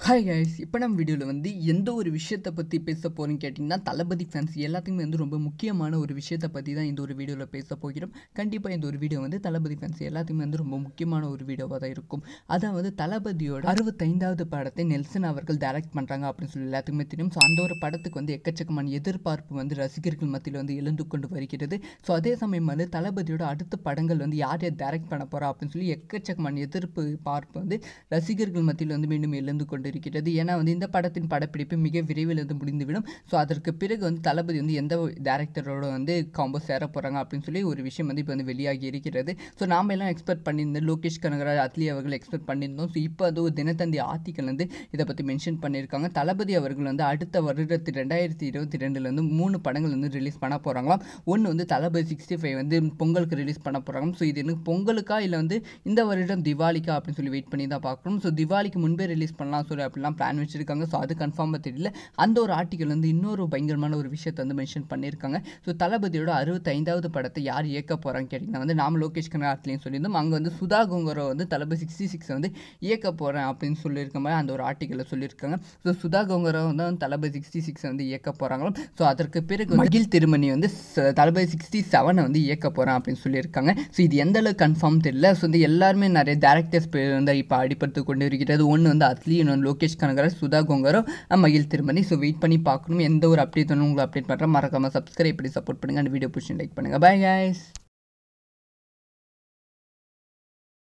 hi guys இப்போ நம்ம வீடியோவில் வந்து எந்த ஒரு விஷயத்தை பற்றி பேச போகிறோம்னு கேட்டிங்கன்னா தளபதி ஃபேன்ஸ் எல்லாத்துக்குமே வந்து ரொம்ப முக்கியமான ஒரு விஷயத்தை பற்றி தான் இந்த ஒரு வீடியோவில் பேச போகிறோம் கண்டிப்பாக இந்த ஒரு வீடியோ வந்து தளபதி ஃபேன்ஸ் எல்லாத்துக்குமே வந்து ரொம்ப முக்கியமான ஒரு வீடியோவாக தான் இருக்கும் அதாவது தளபதியோட அறுபத்தைந்தாவது படத்தை நெல்சன் அவர்கள் டைரக்ட் பண்ணுறாங்க அப்படின்னு சொல்லி எல்லாத்துக்குமே தெரியும் ஸோ அந்த ஒரு படத்துக்கு வந்து எக்கச்சக்கமான எதிர்பார்ப்பு வந்து ரசிகர்கள் மத்தியில் வந்து எழுந்து கொண்டு வருகிறது ஸோ அதே சமயம் வந்து தளபதியோட அடுத்த படங்கள் வந்து யார் யார் டைரக்ட் பண்ண போகிறா அப்படின்னு சொல்லி எக்கச்சக்கமான எதிர்ப்பு பார்ப்பு வந்து ரசிகர்கள் மத்தியில் வந்து மீண்டும் எழுந்து கொண்டு இருக்கிறது ஏன்னா வந்து இந்த படத்தின் படப்பிடிப்பு மிக விரைவில் வந்து முடிந்துவிடும் ஸோ அதற்கு பிறகு வந்து தளபதி வந்து எந்த டேரக்டரோட வந்து காம்போ சேர போகிறாங்க அப்படின்னு சொல்லி ஒரு விஷயம் வந்து இப்போ வந்து வெளியாகி இருக்கிறது ஸோ நாம எல்லாம் எக்ஸ்பெக்ட் பண்ணியிருந்தோம் லோகேஷ் கனகராஜ் அத்லி அவர்கள் எக்ஸ்பெக்ட் பண்ணியிருந்தோம் ஸோ இப்போ அது ஒரு தினத்தந்தி ஆர்டிக்கல் வந்து இதை பற்றி மென்ஷன் பண்ணியிருக்காங்க தளபதி அவர்கள் வந்து அடுத்த வருடத்து ரெண்டாயிரத்தி இருபத்தி ரெண்டில் வந்து மூணு படங்கள் வந்து ரிலீஸ் பண்ண போகிறாங்களாம் ஒன்று வந்து தளபதி சிக்ஸ்டி ஃபைவ் வந்து பொங்கலுக்கு ரிலீஸ் பண்ண போகிறாங்க ஸோ இது எனக்கு பொங்கலுக்கா இல்லை வந்து இந்த வருடம் திவாலிக்கா அப்படின்னு சொல்லி வெயிட் பண்ணி தான் பார்க்கணும் ஸோ திவாலிக்கு முன்பே ரிலீஸ் பண்ணலாம் சொல்லி அப்படிலாம் பிளான் வச்சுருக்காங்க ஸோ அது கன்ஃபார்மாக தெரியல அந்த ஒரு ஆர்டிக்கல் வந்து இன்னொரு பயங்கரமான ஒரு விஷயத்தை வந்து மென்ஷன் பண்ணியிருக்காங்க ஸோ தளபதியோட அறுபத்தைந்தாவது படத்தை யார் இயக்க போகிறாங்க கேட்டிங்கன்னா வந்து நாம லோகேஷ் கனகாட்லையும் சொல்லியிருந்தோம் அங்கே வந்து சுதா கோங்கரோ வந்து தளபதி சிக்ஸ்டி சிக்ஸ் வந்து இயக்க போகிறேன் அப்படின்னு சொல்லியிருக்க மாதிரி அந்த ஒரு ஆர்டிக்கலில் சொல்லியிருக்காங்க ஸோ சுதா கோங்கரோ வந்து தளபதி சிக்ஸ்டி சிக்ஸ் வந்து இயக்க போகிறாங்களும் ஸோ அதற்கு பிறகு மகிழ் திருமணி வந்து ச- தளபதி சிக்ஸ்டி செவனை வந்து இயக்க போகிறேன் அப்படின்னு சொல்லியிருக்காங்க ஸோ இது எந்த அளவுக்கு கன்ஃபார்ம் தெரியல ஸோ வந்து எல்லாருமே நிறைய டேரக்டர்ஸ் பேர் வந்து இப்போ அடிபடுத்து கொண்டு இருக்கிறது ஒன்று வந்து அத்லி இன்னொன்று லோகேஷ் கனகராஜ் சுதா கோங்கரோ அஹ் மகிழ் திருமணி ஸோ வெயிட் பண்ணி பார்க்கணும் எந்த ஒரு அப்டேட் வேணும் உங்களை அப்டேட் பண்ணுறேன் மறக்காமல் சப்ஸ்கிரைப் பண்ணி சப்போர்ட் பண்ணுங்கள் அந்த வீடியோ பிடிச்சி லைக் பண்ணுங்கள் பை guys